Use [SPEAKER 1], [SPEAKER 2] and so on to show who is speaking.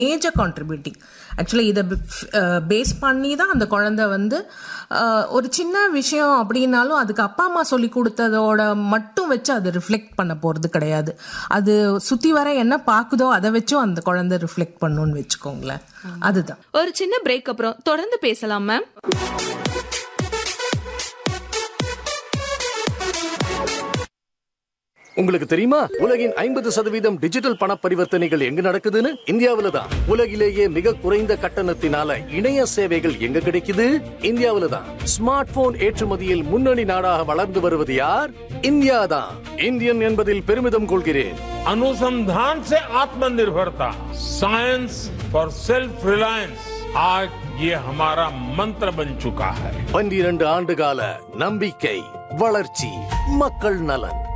[SPEAKER 1] major contributing actually இதை base பண்ணி தான் அந்த குழந்தை வந்து அஹ், ஒரு சின்ன விஷயம் அப்படின்னாலும் அதுக்கு அப்பா அம்மா சொல்லி கொடுத்ததோட மட்டும் வச்சு அது ரிஃப்ளெக்ட் பண்ண போகிறது கிடையாது அது சுற்றி வர என்ன பார்க்குதோ அதை வச்சும் அந்த குழந்தை ரிஃப்ளெக்ட் பண்ணுன்னு வச்சுக்கோங்களேன் அதுதான்
[SPEAKER 2] ஒரு சின்ன பிரேக் அப்புறம் தொடர்ந்து பேசலாம் மேம்
[SPEAKER 3] உங்களுக்கு தெரியுமா உலகின் ஐம்பது சதவீதம் டிஜிட்டல் பண பரிவர்த்தனைகள் எங்க நடக்குதுன்னு இந்தியாவில தான் உலகிலேயே மிக குறைந்த கட்டணத்தினால இணைய சேவைகள் எங்க கிடைக்குது இந்தியாவில தான் ஸ்மார்ட் போன் ஏற்றுமதியில் முன்னணி நாடாக வளர்ந்து வருவது யார் இந்தியா தான் இந்தியன் என்பதில் பெருமிதம் கொள்கிறேன்
[SPEAKER 4] अनुसंधान से आत्मनिर्भरता साइंस फॉर सेल्फ रिलायंस आज ये हमारा मंत्र बन चुका है
[SPEAKER 3] பன்னிரண்டு ஆண்டு கால நம்பிக்கை வளர்ச்சி மக்கள் நலன்